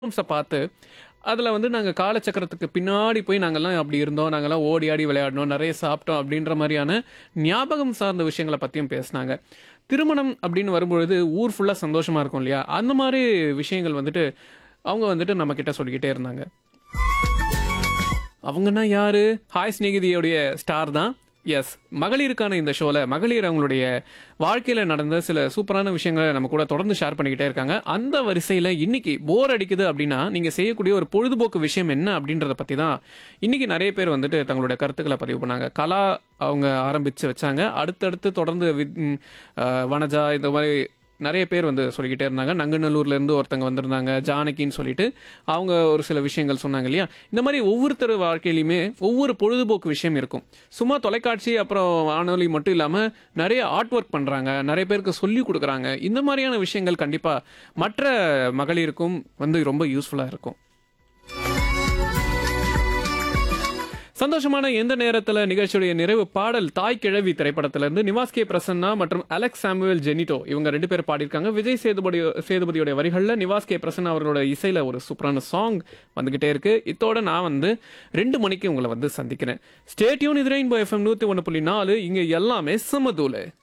ஃபிலிம்ஸை பார்த்து அதில் வந்து நாங்கள் காலச்சக்கரத்துக்கு பின்னாடி போய் நாங்கள்லாம் அப்படி இருந்தோம் நாங்கள்லாம் ஓடி ஆடி விளையாடினோம் நிறைய சாப்பிட்டோம் அப்படின்ற மாதிரியான ஞாபகம் சார்ந்த விஷயங்களை பற்றியும் பேசினாங்க திருமணம் அப்படின்னு வரும்பொழுது ஊர் ஃபுல்லாக சந்தோஷமாக இருக்கும் இல்லையா அந்த மாதிரி விஷயங்கள் வந்துட்டு அவங்க வந்துட்டு நம்ம கிட்ட சொல்லிக்கிட்டே இருந்தாங்க அவங்கன்னா யாரு ஹாய் ஸ்நேகிதியோடைய ஸ்டார் தான் எஸ் மகளிருக்கான இந்த ஷோவில் மகளிர் அவங்களுடைய வாழ்க்கையில் நடந்த சில சூப்பரான விஷயங்களை நம்ம கூட தொடர்ந்து ஷேர் பண்ணிக்கிட்டே இருக்காங்க அந்த வரிசையில் இன்னைக்கு போர் அடிக்குது அப்படின்னா நீங்கள் செய்யக்கூடிய ஒரு பொழுதுபோக்கு விஷயம் என்ன அப்படின்றத பற்றி தான் இன்னைக்கு நிறைய பேர் வந்துட்டு தங்களுடைய கருத்துக்களை பதிவு பண்ணாங்க கலா அவங்க ஆரம்பித்து வச்சாங்க அடுத்தடுத்து தொடர்ந்து வித்- ம், அஹ், வனஜா இந்த மாதிரி நிறைய பேர் வந்து சொல்லிக்கிட்டே இருந்தாங்க நங்கநல்லூர்ல இருந்து ஒருத்தங்க வந்திருந்தாங்க ஜானகின்னு சொல்லிட்டு அவங்க ஒரு சில விஷயங்கள் சொன்னாங்க இல்லையா இந்த மாதிரி ஒவ்வொருத்தர் வாழ்க்கையிலுமே ஒவ்வொரு பொழுதுபோக்கு விஷயம் இருக்கும் சும்மா தொலைக்காட்சி அப்புறம் வானொலி மட்டும் இல்லாமல் நிறைய ஆர்ட் ஒர்க் பண்ணுறாங்க நிறைய பேருக்கு சொல்லி கொடுக்குறாங்க இந்த மாதிரியான விஷயங்கள் கண்டிப்பாக மற்ற மகளிருக்கும் வந்து ரொம்ப யூஸ்ஃபுல்லாக இருக்கும் சந்தோஷமான எந்த நேரத்தில் நிகழ்ச்சியுடைய நிறைவு பாடல் தாய் கிழவி திரைப்படத்திலிருந்து நிவாஸ் கே பிரசன்னா மற்றும் அலெக்ஸ் சாமுவேல் ஜெனிட்டோ இவங்க ரெண்டு பேர் பாடியிருக்காங்க விஜய் சேதுபதி சேதுபதியோட வரிகளில் நிவாஸ் கே பிரசன்னா அவர்களோட இசையில் ஒரு சூப்பரான சாங் வந்துகிட்டே இருக்கு இத்தோட நான் வந்து ரெண்டு மணிக்கு உங்களை வந்து சந்திக்கிறேன் ஸ்டேட்யூன் இது ரெயின்போ எஃப்எம் நூற்றி ஒன்று புள்ளி நாலு இங்கே எல்லாமே சமதூல